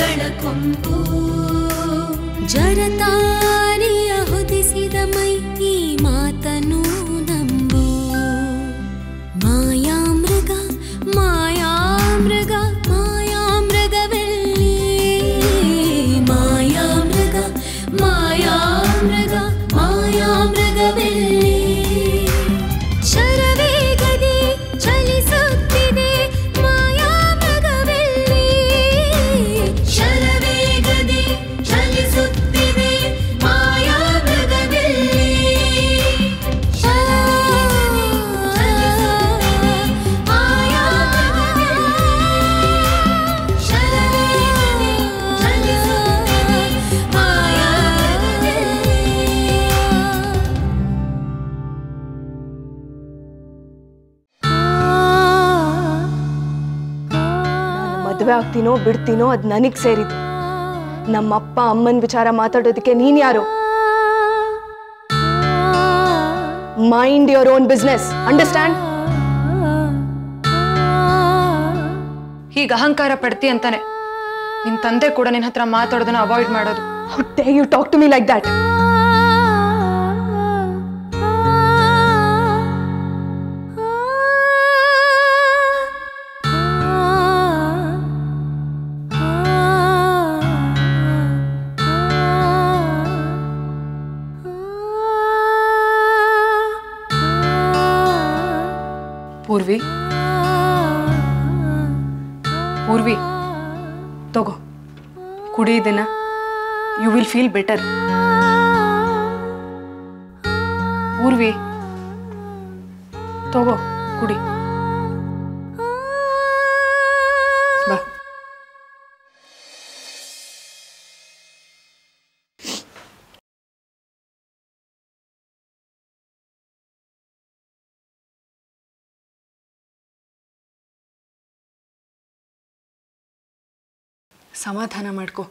ಕೊಂಬು ಜರತಾರಿಯ ಹೊದಿಸಿದ ಮೈ ಈ ಮಾತನು ನಂಬು ಮಾಯಾಮೃಗ ಮಾಯಾಮೃಗ ಮಾಯಾಮೃಗವೆಲ್ಲಿ ಮಾಯಾಮೃಗ ಮಾಯಾಮೃಗ ಮಾಯಾಮೃಗವೆಲ್ಲಿ ಶರವೇಗದೆ ಚಲಿಸುತ್ತಿದೆ ಮಾಯಾಮೃಗವೆಲ್ಲಿ ಶರವೇಗದೆ ಚಲಿಸುತ್ತಿದೆ ಮಾಯಾಮೃಗವೆಲ್ಲಿ ಶರವೇಗದೆ ಚಲಿಸುತ್ತಿದೆ ಮಾಯಾಮೃಗವೆಲ್ಲಿ ಶರವೇಗದೆ ಚಲಿಸುತ್ತಿದೆ ಮಾಯಾಮೃಗವೆಲ್ಲಿ ಮದುವೆ ಆಗ್ತೀನೋ ಬಿಡ್ತೀನೋ ಅದು ನನಗೆ ಸೇರಿದ್ದು ನಮ್ಮಪ್ಪ ಅಮ್ಮನ ವಿಚಾರ ಮಾತಾಡೋದಕ್ಕೆ ನೀನ್ ಯಾರು mind your own business understand ಹೀಗೆ ಅಹಂಕಾರ ಪಡ್ತಿ ಅಂತಾನೆ ನಿನ್ ತಂದೆ ಕೂಡ ನಿನ್ನ ಹತ್ರ ಮಾತಾಡೋದನ್ನ ಅವಾಯ್ಡ್ ಮಾಡೋದು how dare you talk to me like that Purvi Purvi ತಗೋ ಕುಡಿ ಇದನ್ನ you will feel better Purvi ತಗೋ ಕುಡಿ ಬಾ ಸಮಾಧಾನ ಮಾಡ್ಕೊ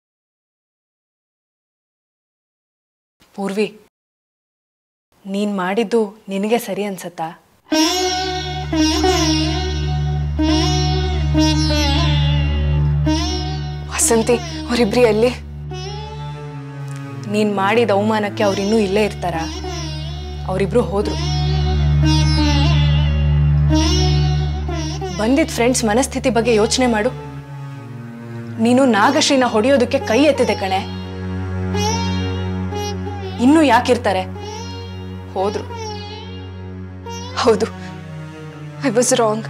ಪೂರ್ವಿ ನೀನ್ ಮಾಡಿದ್ದು ನಿನಗೆ ಸರಿ ಅನ್ಸತ್ತಾ ವಸಂತಿ ಅವರಿಬ್ರಿ ಅಲ್ಲಿ ನೀನ್ ಮಾಡಿದ ಅವಮಾನಕ್ಕೆ ಅವ್ರಿನ್ನೂ ಇಲ್ಲೇ ಇರ್ತಾರ ಅವರಿಬ್ರು ಹೋದ್ರು ಬಂದಿದ್ ಫ್ರೆಂಡ್ಸ್ ಮನಸ್ಥಿತಿ ಬಗ್ಗೆ ಯೋಚನೆ ಮಾಡು ನೀನು ನಾಗಶ್ರೀನ ಹೊಡೆಯೋದಕ್ಕೆ ಕೈ ಎತ್ತಿದೆ ಕಣೆ ಇನ್ನೂ ಯಾಕಿರ್ತಾರೆ ಹೋದ್ರು ಹೌದು ಐ ವಾಸ್ ರಾಂಗ್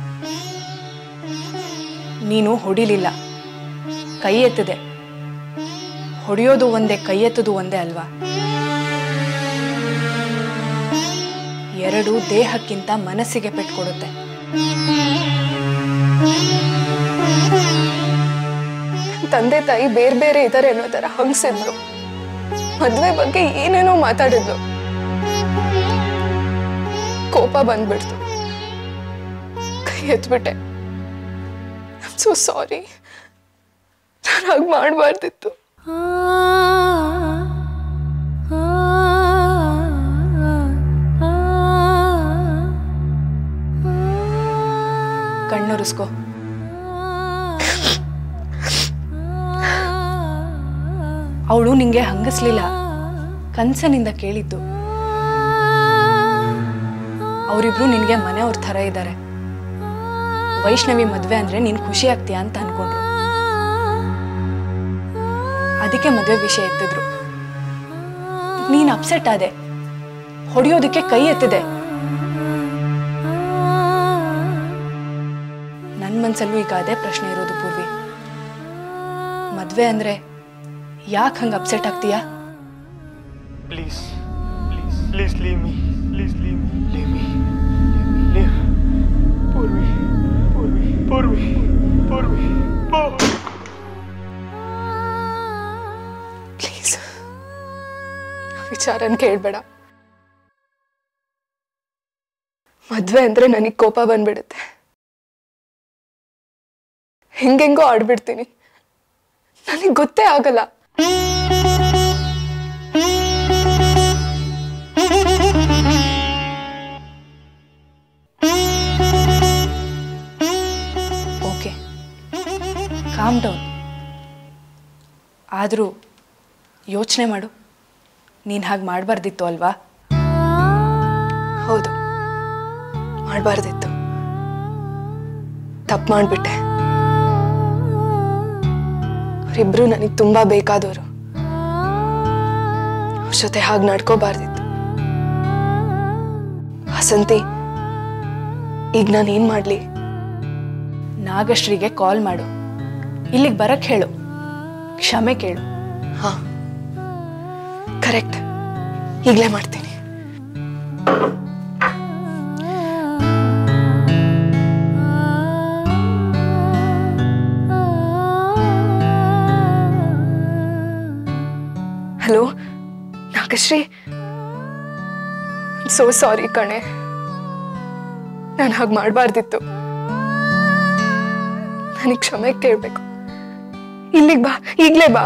ನೀನು ಹೊಡಿಲಿಲ್ಲ ಕೈ ಎತ್ತಿದೆ ಹೊಡೆಯೋದು ಒಂದೇ ಕೈ ಎತ್ತದು ಒಂದೇ ಅಲ್ವಾ ಎರಡು ದೇಹಕ್ಕಿಂತ ಮನಸ್ಸಿಗೆ ಪೆಟ್ಟು ಕೊಡುತ್ತೆ ತಂದೆ ತಾಯಿ ಬೇರೆ ಬೇರೆ ಇದ್ದಾರೆ ಅನ್ನೋ ತರ ಹಂಗ್ಸಿದ್ರು ಮದ್ವೆ ಬಗ್ಗೆ ಏನೇನೋ ಮಾತಾಡಿದ್ಲು ಕೋಪ ಬಂದ್ಬಿಡ್ತು ಕೈ ಎತ್ಬಿಟ್ಟೆ ಸೋ ಸಾರಿ ನಾನು ಹಾಗೆ ಮಾಡಬಾರ್ದಿತ್ತು ಕಣ್ಣುರಿಸ್ಕೋ ಅವಳು ನಿಂಗೆ ಹಂಗಿಸ್ಲಿಲ್ಲ ಕನ್ಸನಿಂದ ಕೇಳಿದ್ದು ಅವರಿಬ್ರು ನಿನ್ಗೆ ಮನೆಯವ್ರ ಥರ ಇದ್ದಾರೆ ವೈಷ್ಣವಿ ಮದ್ವೆ ಅಂದ್ರೆ ನೀನ್ ಖುಷಿ ಆಗ್ತೀಯಾ ಅಂತ ಅನ್ಕೊಂಡ್ರು ಅದಕ್ಕೆ ಮದ್ವೆ ವಿಷಯ ಎತ್ತಿದ್ರು ನೀನ್ ಅಪ್ಸೆಟ್ ಆದೆ ಹೊಡೆಯೋದಕ್ಕೆ ಕೈ ಎತ್ತಿದೆ ನನ್ನ ಮನ್ಸಲ್ಲೂ ಈಗ ಅದೇ ಪ್ರಶ್ನೆ ಇರೋದು ಪೂರ್ವಿ ಮದ್ವೆ ಅಂದ್ರೆ ಯಾಕೆ ಹಂಗೆ ಅಪ್ಸೆಟ್ ಆಗ್ತೀಯಾ Please, please, please leave me. Please leave me. Leave me. Leave. Purvi. Purvi. Purvi. Purvi. Purvi. Please ವಿಚಾರನ ಕೇಳಬೇಡ ಮದ್ವೆ ಅಂದ್ರೆ ನನಗೆ ಕೋಪ ಬಂದ್ಬಿಡುತ್ತೆ ಹೆಂಗೆಂಗೋ ಆಡ್ಬಿಡ್ತೀನಿ ನನಗೆ ಗೊತ್ತೇ ಆಗಲ್ಲ ಓಕೆ ಕಾಮ್ ಡೌನ್ ಆದರೂ ಯೋಚನೆ ಮಾಡು ನೀನು ಹಾಗೆ ಮಾಡಬಾರ್ದಿತ್ತು ಅಲ್ವಾ ಹೌದು ಮಾಡಬಾರ್ದಿತ್ತು ತಪ್ಪು ಮಾಡಿಬಿಟ್ಟೆ ಅವರಿಬ್ರು ನನಗೆ ತುಂಬ ಬೇಕಾದವರು ಅವ್ರ ಜೊತೆ ಹಾಗೆ ನಡ್ಕೋಬಾರ್ದಿತ್ತು ವಸಂತಿ ಈಗ ನಾನು ಏನು ಮಾಡಲಿ ನಾಗಶ್ರೀಗೆ ಕಾಲ್ ಮಾಡು ಇಲ್ಲಿಗೆ ಬರಕ್ಕೆ ಹೇಳು ಕ್ಷಮೆ ಕೇಳು ಹಾಂ ಕರೆಕ್ಟ್ ಈಗಲೇ ಮಾಡ್ತೀನಿ ಹಲೋ ನಾಗಶ್ರೀ ಸೋ ಸಾರಿ ಕಣೆ ನಾನು ಹಾಗೆ ಮಾಡಬಾರ್ದಿತ್ತು ನನಗೆ ಕ್ಷಮೆ ಕೇಳಬೇಕು ಇಲ್ಲಿಗೆ ಬಾ ಈಗಲೇ ಬಾ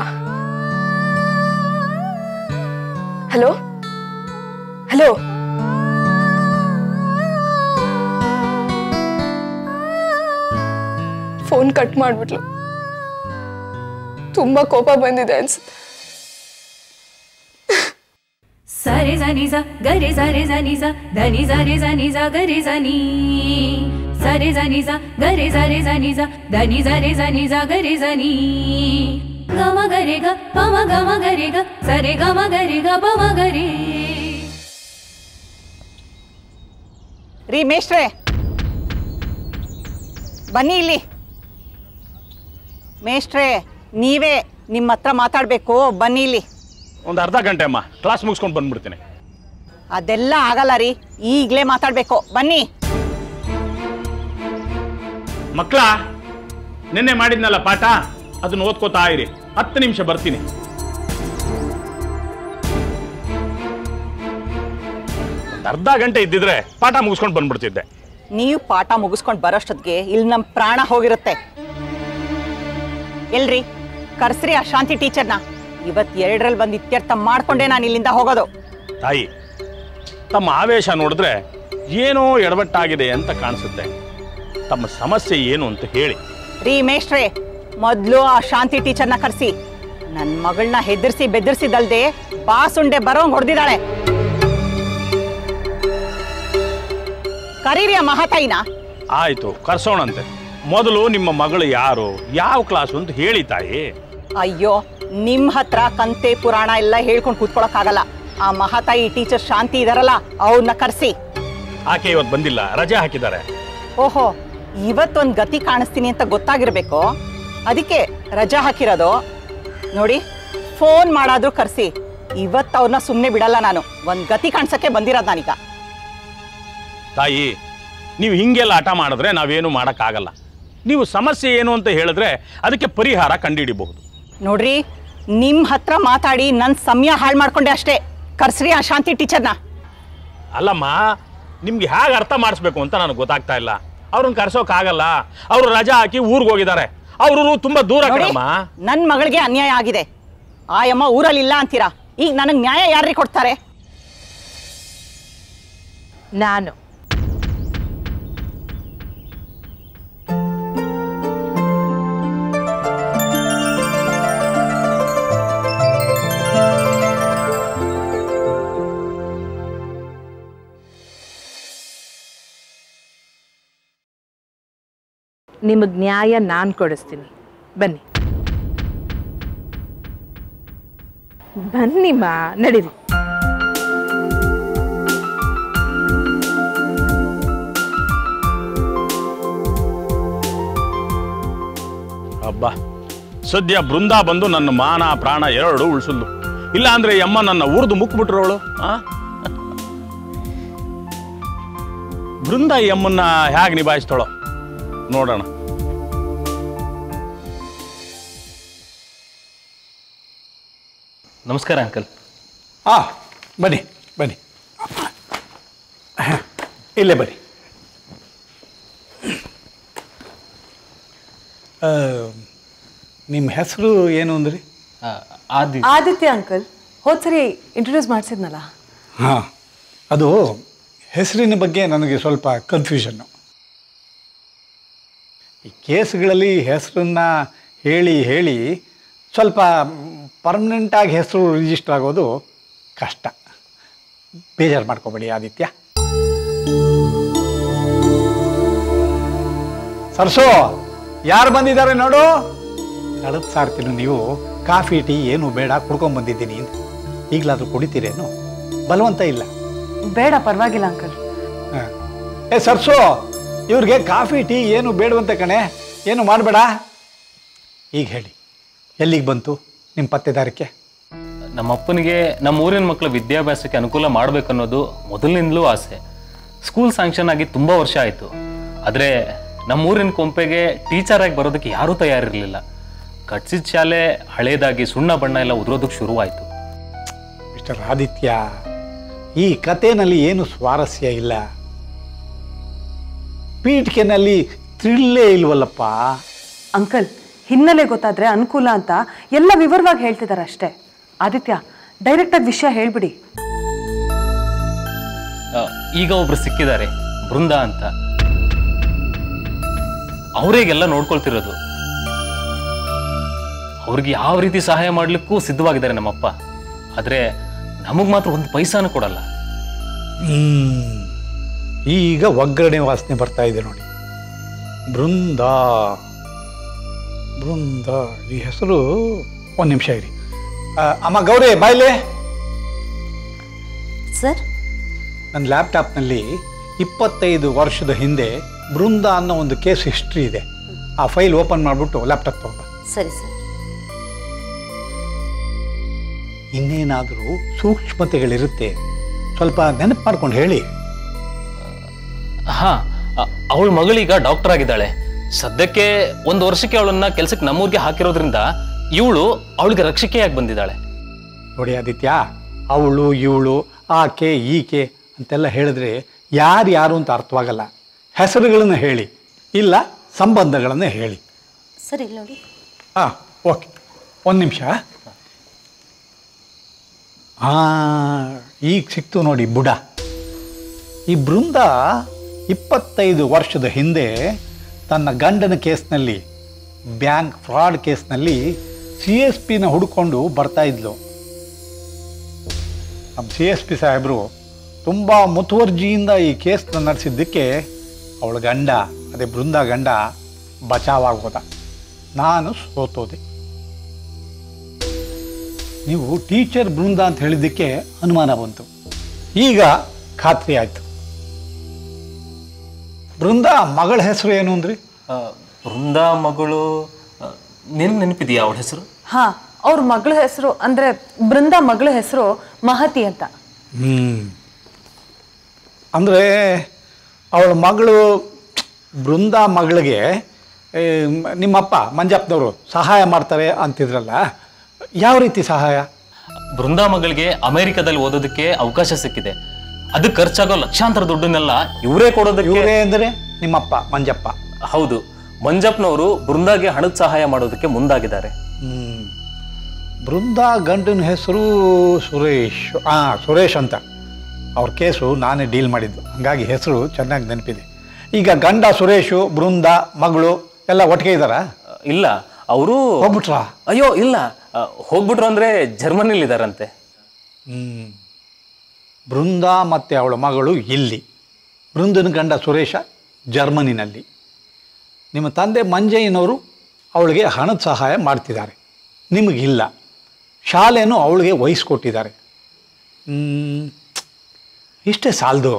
ಹಲೋ ಹಲೋ ಫೋನ್ ಕಟ್ ಮಾಡ್ಬಿಟ್ಲು ತುಂಬಾ ಕೋಪ ಬಂದಿದೆ ಅನ್ಸುತ್ತೆ ಸರಿ ಜನಿ ಸ ಗರಿ ಸರಿ ಜನಿ ಸ ಧನಿ ಸರಿ ಜನಿ ಸ ಗರಿ ಜನಿ ಸರಿ ಜನಿ ಸ ಗರಿ ಸರಿ ಜನಿ ಸ ಧನಿ ಸರಿ ಜನಿ ಸ ಗರಿ ಜನಿ ಗಮ ಗರಿ ಗ ಪಮ ಗಮ ಗರಿ ಗ ಸರಿ ಗಮ ಗರಿ ಗ ಪಮ ಗರಿ ರೀ ಮೇಷ್ಟ್ರೆ ಬನ್ನಿ ಇಲ್ಲಿ ಮೇಷ್ಟ್ರೆ ನೀವೇ ನಿಮ್ಮ ಹತ್ರ ಮಾತಾಡಬೇಕು ಬನ್ನಿ ಇಲ್ಲಿ ಒಂದು ಅರ್ಧ ಗಂಟೆ ಅಮ್ಮ ಕ್ಲಾಸ್ ಮುಗಿಸ್ಕೊಂಡು ಬಂದ್ಬಿಡ್ತೀನಿ ಅದೆಲ್ಲ ಆಗಲ್ಲ ರೀ ಈಗಲೇ ಮಾತಾಡಬೇಕು ಬನ್ನಿ ಮಕ್ಕಳ ನಿನ್ನೆ ಮಾಡಿದ್ನಲ್ಲ ಪಾಠ ಅದನ್ನ ಓದ್ಕೋತಾ ಇರಿ ಹತ್ತು ನಿಮಿಷ ಬರ್ತೀನಿ ಒಂದ್ ಅರ್ಧ ಗಂಟೆ ಇದ್ದಿದ್ರೆ ಪಾಠ ಮುಗಿಸ್ಕೊಂಡು ಬಂದ್ಬಿಡ್ತಿದ್ದೆ ನೀವು ಪಾಠ ಮುಗಿಸ್ಕೊಂಡು ಬರೋಷ್ಟೊತ್ತಿಗೆ ಇಲ್ಲಿ ನಮ್ಮ ಪ್ರಾಣ ಹೋಗಿರುತ್ತೆ ಎಲ್ರಿ ಕರ್ಸ್ರಿ ಆ ಶಾಂತಿ ಟೀಚರ್ನ ಇವತ್ ಎರಡರಲ್ಲಿ ಬಂದು ಇತ್ಯರ್ಥ ಮಾಡ್ಕೊಂಡೆ ನಾನು ಇಲ್ಲಿಂದ ಹೋಗೋದು ತಾಯಿ ತಮ್ಮ ಆವೇಶ ನೋಡಿದ್ರೆ ಏನೋ ಎಡವಟ್ಟಾಗಿದೆ ಅಂತ ಕಾಣಿಸುತ್ತೆ ತಮ್ಮ ಸಮಸ್ಯೆ ಏನು ಅಂತ ಹೇಳಿ ರೀ ಮೇಷ್ಟ್ರೆ ಮೊದಲು ಆ ಶಾಂತಿ ಟೀಚರ್ನ ಕರೆಸಿ ನನ್ನ ಮಗಳನ್ನ ಹೆದರ್ಸಿ ಬೆದರ್ಸಿದಲ್ದೆ ಬಾಸುಂಡೆ ಬರೋಂಗ್ ಹೊಡೆದಿದ್ದಾಳೆ ಕರೀರಿ ಆ ಮಹಾತಾಯಿನ ಆಯ್ತು ಕರ್ಸೋಣಂತೆ ಮೊದಲು ನಿಮ್ಮ ಮಗಳು ಯಾರು ಯಾವ ಕ್ಲಾಸು ಅಂತ ಹೇಳಿ ತಾಯಿ ಅಯ್ಯೋ ನಿಮ್ ಹತ್ರ ಕಂತೆ ಪುರಾಣ ಎಲ್ಲ ಹೇಳ್ಕೊಂಡು ಕೂತ್ಕೊಳಕ್ಕಾಗಲ್ಲ ಆ ಮಹಾತಾಯಿ ಟೀಚರ್ ಶಾಂತಿ ಇದಾರಲ್ಲ ಅವ್ರನ್ನ ಕರೆಸಿ ಆಕೆ ಇವತ್ತು ಬಂದಿಲ್ಲ ರಜೆ ಹಾಕಿದ್ದಾರೆ ಓಹೋ ಇವತ್ತೊಂದ್ ಗತಿ ಕಾಣಿಸ್ತೀನಿ ಅಂತ ಗೊತ್ತಾಗಿರ್ಬೇಕು ಅದಕ್ಕೆ ರಜಾ ಹಾಕಿರೋದು ನೋಡಿ ಫೋನ್ ಮಾಡಾದ್ರೂ ಕರ್ಸಿ ಇವತ್ತು ಅವ್ರನ್ನ ಸುಮ್ಮನೆ ಬಿಡಲ್ಲ ನಾನು ಒಂದ್ ಗತಿ ಕಾಣಿಸಕ್ಕೆ ಬಂದಿರೋದು ನಾನೀಗ ತಾಯಿ ನೀವು ಹಿಂಗೆಲ್ಲ ಹಠ ಮಾಡಿದ್ರೆ ನಾವೇನು ಮಾಡೋಕ್ಕಾಗಲ್ಲ ನೀವು ಸಮಸ್ಯೆ ಏನು ಅಂತ ಹೇಳಿದ್ರೆ ಅದಕ್ಕೆ ಪರಿಹಾರ ಕಂಡುಹಿಡಿಬಹುದು ನೋಡ್ರಿ ನಿಮ್ ಹತ್ರ ಮಾತಾಡಿ ನನ್ ಸಮಯ ಹಾಳು ಮಾಡ್ಕೊಂಡೆ ಅಷ್ಟೇ ಕರ್ಸ್ರಿ ಆ ಶಾಂತಿ ಟೀಚರ್ನ ಅಲ್ಲಮ್ಮ ನಿಮ್ಗೆ ಹೇಗೆ ಅರ್ಥ ಮಾಡಿಸ್ಬೇಕು ಅಂತ ನನಗೆ ಗೊತ್ತಾಗ್ತಾ ಇಲ್ಲ ಅವ್ರನ್ನ ಕರ್ಸೋಕ್ಕಾಗಲ್ಲ ಅವರು ರಜಾ ಹಾಕಿ ಊರಿಗೆ ಹೋಗಿದ್ದಾರೆ ಅವರು ತುಂಬಾ ದೂರ ನೋಡಿ ಕಣಮ್ಮ ನನ್ ಮಗಳಿಗೆ ಅನ್ಯಾಯ ಆಗಿದೆ ಆಯಮ್ಮ ಊರಲ್ಲಿ ಇಲ್ಲ ಅಂತೀರಾ ಈಗ ನನಗ್ ನ್ಯಾಯ ಯಾರ್ರಿ ಕೊಡ್ತಾರೆ ನಾನು ನಿಮಗೆ ನ್ಯಾಯ ನಾನು ಕೊಡಿಸ್ತೀನಿ ಬನ್ನಿ ಬನ್ನಿಮ್ಮ ನಡೀರಿ ಹಬ್ಬ ಸದ್ಯ ಬೃಂದ ಬಂದು ನನ್ನ ಮಾನ ಪ್ರಾಣ ಎರಡು ಉಳಿಸಲ್ಲು ಇಲ್ಲ ಅಂದ್ರೆ ಈ ಅಮ್ಮ ನನ್ನ ಉರಿದು ಮುಕ್ಬಿಟ್ರವಳು ಆ ಬೃಂದ ಈ ಅಮ್ಮನ್ನ ಹೇಗೆ ನಿಭಾಯಿಸ್ತಾಳೋ ನೋಡೋಣ ನಮಸ್ಕಾರ ಅಂಕಲ್ ಆ ಬನ್ನಿ ಬನ್ನಿ ಇಲ್ಲೇ ಬನ್ನಿ ಆ, ನಿಮ್ಮ ಹೆಸರು ಏನು ಅಂದ್ರಿ ಆ, ಆದಿ ಆದಿತ್ಯ ಅಂಕಲ್ ಹೋದ್ ಸರಿ ಇಂಟ್ರೊಡ್ಯೂಸ್ ಮಾಡಿಸಿದ್ನಲ್ಲ ಹಾಂ ಅದು ಹೆಸರಿನ ಬಗ್ಗೆ ನನಗೆ ಸ್ವಲ್ಪ ಕನ್ಫ್ಯೂಷನ್ನು ಈ ಕೇಸ್ಗಳಲ್ಲಿ ಹೆಸರನ್ನ ಹೇಳಿ ಹೇಳಿ ಸ್ವಲ್ಪ ಪರ್ಮನೆಂಟಾಗಿ ಹೆಸರು ರಿಜಿಸ್ಟರ್ ಆಗೋದು ಕಷ್ಟ ಬೇಜಾರು ಮಾಡ್ಕೋಬೇಡಿ ಆದಿತ್ಯ ಸರ್ಸು ಯಾರು ಬಂದಿದ್ದಾರೆ ನೋಡು ಕಳೆದ ಸಾರ್ತಿನ ನೀವು ಕಾಫಿ ಟೀ ಏನು ಬೇಡ ಕುಡ್ಕೊಂಡ್ ಬಂದಿದ್ದೀನಿ ಅಂತ ಈಗಲಾದ್ರೂ ಕುಡಿತೀರೇನು ಬಲವಂತ ಇಲ್ಲ ಬೇಡ ಪರವಾಗಿಲ್ಲ ಅಂಕಲ್ ಹ. ಏ ಸರ್ಸು ಇವ್ರಿಗೆ ಕಾಫಿ ಟೀ ಏನು ಬೇಡವಂತೆ ಕಣೆ ಏನು ಮಾಡಬೇಡ ಈಗ ಹೇಳಿ ಎಲ್ಲಿಗೆ ಬಂತು ನಿಮ್ಮ ಪತ್ತೆದಾರಿಕೆ ನಮ್ಮ ಅಪ್ಪನಿಗೆ ನಮ್ಮ ಊರಿನ ಮಕ್ಕಳ ವಿದ್ಯಾಭ್ಯಾಸಕ್ಕೆ ಅನುಕೂಲ ಮಾಡಬೇಕನ್ನೋದು ಮೊದಲಿನಿಂದಲೂ ಆಸೆ ಸ್ಕೂಲ್ ಸ್ಯಾಂಕ್ಷನ್ ಆಗಿ ತುಂಬ ವರ್ಷ ಆಯಿತು ಆದರೆ ನಮ್ಮ ಊರಿನ ಕೊಂಪೆಗೆ ಟೀಚರ್ ಆಗಿ ಬರೋದಕ್ಕೆ ಯಾರೂ ತಯಾರಿರಲಿಲ್ಲ ಕಟ್ಸಿದ ಶಾಲೆ ಹಳೇದಾಗಿ ಸುಣ್ಣ ಬಣ್ಣ ಎಲ್ಲ ಉದುರೋದಕ್ಕೆ ಶುರುವಾಯಿತು ಮಿಸ್ಟರ್ ಆದಿತ್ಯ ಈ ಕಥೆನಲ್ಲಿ ಏನು ಸ್ವಾರಸ್ಯ ಇಲ್ಲ ಪೀಠಿಕೆನಲ್ಲಿ ಥ್ರಿಲ್ಲೇ ಇಲ್ವಲ್ಲಪ್ಪ ಅಂಕಲ್ ಹಿನ್ನೆಲೆ ಗೊತ್ತಾದ್ರೆ ಅನುಕೂಲ ಅಂತ ಎಲ್ಲ ವಿವರವಾಗಿ ಹೇಳ್ತಿದ್ದಾರೆ ಅಷ್ಟೇ ಆದಿತ್ಯ ಡೈರೆಕ್ಟಾಗಿ ವಿಷಯ ಹೇಳ್ಬಿಡಿ ಆ, ಈಗ ಒಬ್ರು ಸಿಕ್ಕಿದ್ದಾರೆ ಬೃಂದ ಅಂತ ಅವರಿಗೆಲ್ಲ ನೋಡ್ಕೊಳ್ತಿರೋದು ಅವ್ರಿಗೆ ಯಾವ ರೀತಿ ಸಹಾಯ ಮಾಡ್ಲಿಕ್ಕೂ ಸಿದ್ಧವಾಗಿದ್ದಾರೆ ನಮ್ಮಪ್ಪ ಆದ್ರೆ ನಮಗ್ ಮಾತ್ರ ಒಂದು ಪೈಸಾನು ಕೊಡಲ್ಲ ಹ್ಮ್. ಈಗ ಒಗ್ಗರಣೆ ವಾಸನೆ ಬರ್ತಾ ಇದೆ ನೋಡಿ ಬೃಂದ ಬೃಂದ ಈ ಹೆಸರು ಒಂದು ನಿಮಿಷ ಇರಿ ಆ, ಅಮ್ಮ ಗೌರಿ ಬಾಯ್ಲೆ ಸರ್ ನನ್ನ ಲ್ಯಾಪ್ಟಾಪ್ನಲ್ಲಿ ಇಪ್ಪತ್ತೈದು ವರ್ಷದ ಹಿಂದೆ ಬೃಂದ ಅನ್ನೋ ಒಂದು ಕೇಸ್ ಹಿಸ್ಟ್ರಿ ಇದೆ ಆ ಫೈಲ್ ಓಪನ್ ಮಾಡಿಬಿಟ್ಟು ಲ್ಯಾಪ್ಟಾಪ್ ತಗೊಂಡ ಸರಿ ಸರ್ ಇನ್ನೇನಾದರೂ ಸೂಕ್ಷ್ಮತೆಗಳಿರುತ್ತೆ ಸ್ವಲ್ಪ ನೆನಪು ಮಾಡ್ಕೊಂಡು ಹೇಳಿ ಹಾ ಅವಳ ಮಗಳೀಗ ಡಾಕ್ಟರ್ ಆಗಿದ್ದಾಳೆ ಸದ್ಯಕ್ಕೆ ಒಂದು ವರ್ಷಕ್ಕೆ ಅವಳನ್ನ ಕೆಲ್ಸಕ್ಕೆ ನಮ್ಮೂರಿಗೆ ಹಾಕಿರೋದ್ರಿಂದ ಇವಳು ಅವಳಿಗೆ ರಕ್ಷಿಕೆಯಾಗಿ ಬಂದಿದ್ದಾಳೆ ನೋಡಿ ಆದಿತ್ಯ ಅವಳು ಇವಳು ಆಕೆ ಈಕೆ ಅಂತೆಲ್ಲ ಹೇಳಿದ್ರೆ ಯಾರು ಯಾರು ಅಂತ ಅರ್ಥವಾಗಲ್ಲ ಹೆಸರುಗಳನ್ನು ಹೇಳಿ ಇಲ್ಲ ಸಂಬಂಧಗಳನ್ನು ಹೇಳಿ ಸರಿ ಇಲ್ಲಿ ನೋಡಿ ಹಾಂ ಓಕೆ ಒಂದು ನಿಮಿಷ ಹಾಂ ಈಗ ಸಿಕ್ತು ನೋಡಿ ಬುಡ ಈ ಬೃಂದ ಇಪ್ಪತ್ತೈದು ವರ್ಷದ ಹಿಂದೆ ತನ್ನ ಗಂಡನ ಕೇಸ್ನಲ್ಲಿ ಬ್ಯಾಂಕ್ ಫ್ರಾಡ್ ಕೇಸ್ನಲ್ಲಿ ಸಿ ಎಸ್ ಪಿನ ಹುಡ್ಕೊಂಡು ಬರ್ತಾ ಇದ್ಲು ನಮ್ಮ ಸಿ ಎಸ್ ಪಿ ಸಾಹೇಬರು ತುಂಬ ಮುತುವರ್ಜಿಯಿಂದ ಈ ಕೇಸ್ನ ನಡೆಸಿದ್ದಕ್ಕೆ ಅವಳ ಗಂಡ ಅದೇ ಬೃಂದ ಗಂಡ ಬಚಾವಾಗೋದ ನಾನು ಸೋತೋದೆ ನೀವು ಟೀಚರ್ ಬೃಂದ ಅಂತ ಹೇಳಿದ್ದಕ್ಕೆ ಅನುಮಾನ ಬಂತು ಈಗ ಖಾತ್ರಿ ಆಯ್ತು ಬೃಂದ ಮಗಳ ಹೆಸರು ಏನು ಅಂದ್ರಿ ಆ, ಬೃಂದ ಮಗಳು ನಿನ್ ನೆನಪಿದೆಯಾ ಅವಳ ಹೆಸರು ಹಾ ಅವ್ರ ಮಗಳ ಹೆಸರು ಅಂದ್ರೆ ಬೃಂದ ಮಗಳ ಹೆಸರು ಮಹತಿ ಅಂತ ಹ್ಮ್ ಅಂದರೆ ಅವಳ ಮಗಳು ಬೃಂದ ಮಗಳಿಗೆ ಏ, ಮ್- ನಿಮ್ಮಪ್ಪ ಮಂಜಪ್ಪನವರು ಸಹಾಯ ಮಾಡ್ತಾರೆ ಅಂತಿದ್ರಲ್ಲ ಯಾವ ರೀತಿ ಸಹಾಯ ಬೃಂದ ಮಗಳಿಗೆ ಅಮೆರಿಕದಲ್ಲಿ ಓದೋದಕ್ಕೆ ಅವಕಾಶ ಸಿಕ್ಕಿದೆ ಅದಕ್ಕೆ ಖರ್ಚಾಗೋ ಲಕ್ಷಾಂತರ ದುಡ್ಡನ್ನೆಲ್ಲ ಇವರೇ ಕೊಡೋದಕ್ಕೆ ಇವರೇ ಅಂದರೆ ನಿಮ್ಮಪ್ಪ ಮಂಜಪ್ಪ ಹೌದು ಮಂಜಪ್ಪನವರು ಬೃಂದಾಗೆ ಹಣದ ಸಹಾಯ ಮಾಡೋದಕ್ಕೆ ಮುಂದಾಗಿದ್ದಾರೆ ಹ್ಮ್. ಬೃಂದ ಗಂಡನ ಹೆಸರು ಸುರೇಶ್ ಆ ಸುರೇಶ್ ಅಂತ ಅವ್ರ ಕೇಸು ನಾನೇ ಡೀಲ್ ಮಾಡಿದ್ದು ಹಂಗಾಗಿ ಹೆಸರು ಚೆನ್ನಾಗಿ ನೆನಪಿದೆ ಈಗ ಗಂಡ ಸುರೇಶು ಬೃಂದ ಮಗಳು ಎಲ್ಲ ಒಟ್ಟಿಗೆ ಇದ್ದಾರಾ ಇಲ್ಲ ಅವರು ಹೋಗ್ಬಿಟ್ರಾ ಅಯ್ಯೋ ಇಲ್ಲ ಆ, ಹೋಗ್ಬಿಟ್ರು ಅಂದ್ರೆ ಜರ್ಮನಿಲಿ ಇದಾರಂತೆ ಹ್ಮ್. ಬೃಂದ ಮತ್ತು ಅವಳ ಮಗಳು ಇಲ್ಲಿ ಬೃಂದನ ಗಂಡ ಸುರೇಶ ಜರ್ಮನಿನಲ್ಲಿ ನಿಮ್ಮ ತಂದೆ ಮಂಜಯ್ಯನವರು ಅವಳಿಗೆ ಹಣದ ಸಹಾಯ ಮಾಡ್ತಿದ್ದಾರೆ ನಿಮಗಿಲ್ಲ ಶಾಲೆನೂ ಅವಳಿಗೆ ವಹಿಸ್ಕೊಟ್ಟಿದ್ದಾರೆ ಹ್ಮ್, ಇಷ್ಟೇ ಸಾಲದು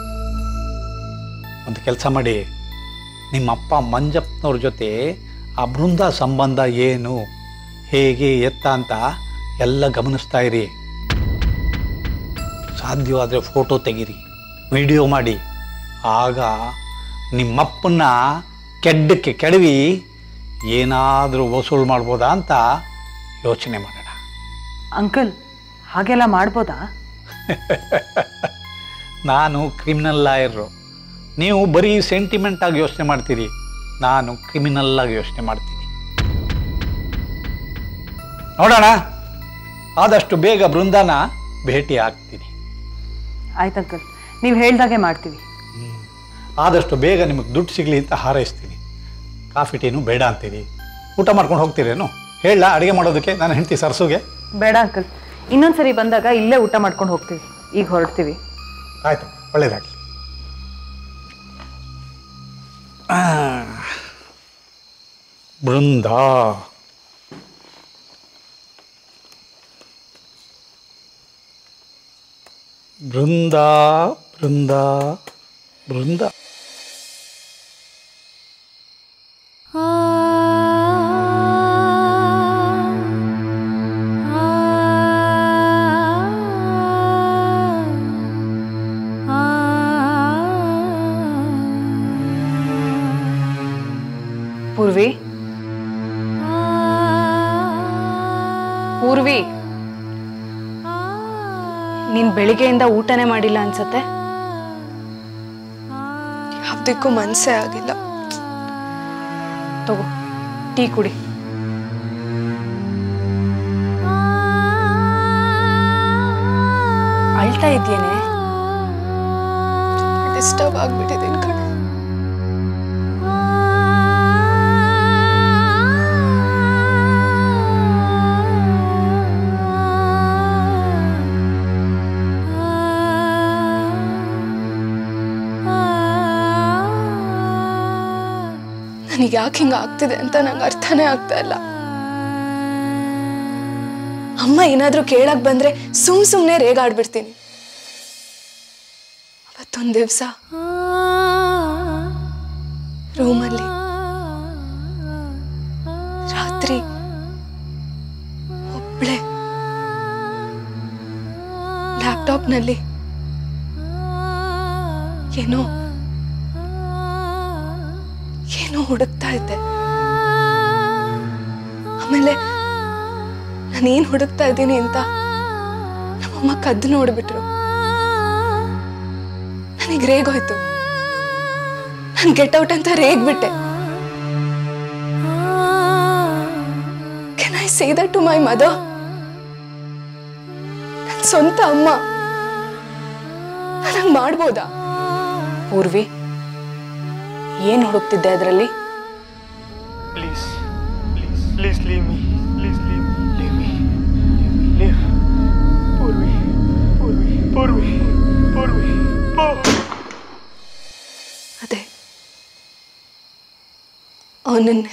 ಒಂದು ಕೆಲಸ ಮಾಡಿ ನಿಮ್ಮಪ್ಪ ಮಂಜಪ್ಪನವ್ರ ಜೊತೆ ಆ ಬೃಂದ ಸಂಬಂಧ ಏನು ಹೇಗೆ ಎತ್ತ ಅಂತ ಎಲ್ಲ ಗಮನಿಸ್ತಾ ಇರಿ ಸಾಧ್ಯವಾದರೆ ಫೋಟೋ ತೆಗೀರಿ ವಿಡಿಯೋ ಮಾಡಿ ಆಗ ನಿಮ್ಮಪ್ಪನ್ನ ಕೆಡ್ಡಕ್ಕೆ ಕೆಡವಿ ಏನಾದರೂ ವಸೂಲು ಮಾಡ್ಬೋದಾ ಅಂತ ಯೋಚನೆ ಮಾಡೋಣ ಅಂಕಲ್ ಹಾಗೆಲ್ಲ ಮಾಡ್ಬೋದಾ ನಾನು ಕ್ರಿಮಿನಲ್ ಲಾಯರು ನೀವು ಬರೀ ಸೆಂಟಿಮೆಂಟ್ ಆಗಿ ಯೋಚನೆ ಮಾಡ್ತೀರಿ ನಾನು ಕ್ರಿಮಿನಲ್ ಆಗಿ ಯೋಚನೆ ಮಾಡ್ತೀನಿ ನೋಡೋಣ ಆದಷ್ಟು ಬೇಗ ಬೃಂದಾನ ಭೇಟಿ ಆಗ್ತೀನಿ ಆಯ್ತು ಅಂಕಲ್ ನೀವು ಹೇಳ್ದಾಗೆ ಮಾಡ್ತೀವಿ ಆದಷ್ಟು ಬೇಗ ನಿಮಗೆ ದುಡ್ಡು ಸಿಗಲಿ ಅಂತ ಹಾರೈಸ್ತೀನಿ ಕಾಫಿ ಟೀನು ಬೇಡ ಅಂತೀರಿ ಊಟ ಮಾಡ್ಕೊಂಡು ಹೋಗ್ತೀರೇನು ಹೇಳ ಅಡುಗೆ ಮಾಡೋದಕ್ಕೆ ನಾನು ಹೆಂಡತಿ ಸರ್ಸುಗೆ ಬೇಡ ಅಂಕಲ್ ಇನ್ನೊಂದ್ಸರಿ ಬಂದಾಗ ಇಲ್ಲೇ ಊಟ ಮಾಡ್ಕೊಂಡು ಹೋಗ್ತೀವಿ ಈಗ ಹೊರಡ್ತೀವಿ ಆಯ್ತು ಒಳ್ಳೇದಾಗಲಿ ಬೃಂದ ಬೃಂದ ಬೃಂದ ಬೃಂದ ಪೂರ್ವಿ ಪೂರ್ವಿ ನೀನ್ ಬೆಳಿಗ್ಗೆಯಿಂದ ಊಟನೇ ಮಾಡಿಲ್ಲ ಅನ್ಸತ್ತೆ ಯಾವ್ದಕ್ಕೂ ಮನ್ಸೇ ಆಗಿಲ್ಲ ತಗೋ ಟೀ ಕುಡಿ ಅಳ್ತಾ ಇದ್ಯೇನೆ ಡಿಸ್ಟರ್ಬ್ ಆಗ್ಬಿಟ್ಟಿದ್ದೀನಿ ಕಣೆ ನನಗೆ ಯಾಕೆ ಹಿಂಗ ಆಗ್ತಿದೆ ಅಂತ ನಂಗೆ ಅರ್ಥನೇ ಆಗ್ತಾ ಇಲ್ಲ ಅಮ್ಮ ಏನಾದ್ರೂ ಕೇಳಕ್ ಬಂದ್ರೆ ಸುಮ್ ಸುಮ್ನೆ ರೇಗಾಡ್ಬಿಡ್ತೀನಿ ಅವತ್ತೊಂದ್ ದಿವ್ಸ ರೂಮಲ್ಲಿ ರಾತ್ರಿ ಒಬ್ಳೆ ಲ್ಯಾಪ್ಟಾಪ್ನಲ್ಲಿ ಏನೋ ಏನೋ ಹುಡುಕ್ತಾ ಇದ್ದೆ ಆಮೇಲೆ ನಾನೇನ್ ಹುಡುಕ್ತಾ ಇದ್ದೀನಿ ಅಂತ ನಮ್ಮಮ್ಮ ಕದ್ದು ನೋಡ್ಬಿಟ್ರು ನನಗೆ ರೇಗೋಯ್ತು ನಾನು ಗೆಟ್ ಔಟ್ ಅಂತ ರೇಗ್ಬಿಟ್ಟೆ can I say that to my mother ನನ್ನ ಸ್ವಂತ ಅಮ್ಮ ನನಗೆ ಮಾಡ್ಬೋದಾ ಪೂರ್ವಿ ಏನ್ ಹುಡುಕ್ತಿದ್ದೆ ಅದರಲ್ಲಿ Please, please, please leave me. Please leave me. Leave me. Leave. Purvi. Purvi. Purvi. Purvi. Purvi. ಅದೇ ಅವನನ್ನೇ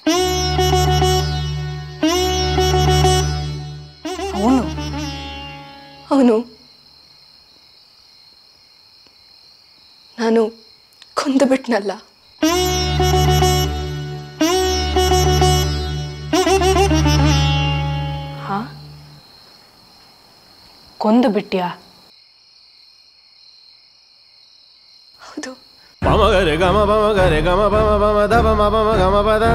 ಅವನು ಅವನು ನಾನು ಕೊಂದು ಬಿಟ್ನಲ್ಲ ಹಾ ಕೊಂದು ಬಿಟ್ಯಾ ಹೌದು ಪಮ ಗರೆ ಗಮ ಪಮ ಗರೆ ಗಮ ಪಮ ಪಮ ದ ಪಮ ಪಮ ಗಮ ಪದ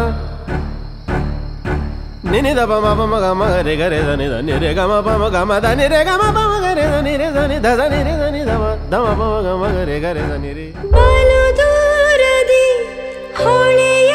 ನಿನಿ ದ ಪಮ ಪಮ ಗಮ ಗರೆ ಗರೆ ದ ನಿ ದ ನಿ ರೆ ಗಮ ಪಮ ಗಮ ದ ನಿ ರೆ ಗಮ ಪಮ ಗರೆ ದ ನಿ ರೆ ದ ನಿ ದ ದ ನಿ ರೆ ದ ನಿ ದ ಮ ದ ಮ ಪಮ ಗಮ ಗರೆ ಗರೆ ದ ನಿ ರೆ ಬಲು ದೂರದಿ ಹೊಳೆಯ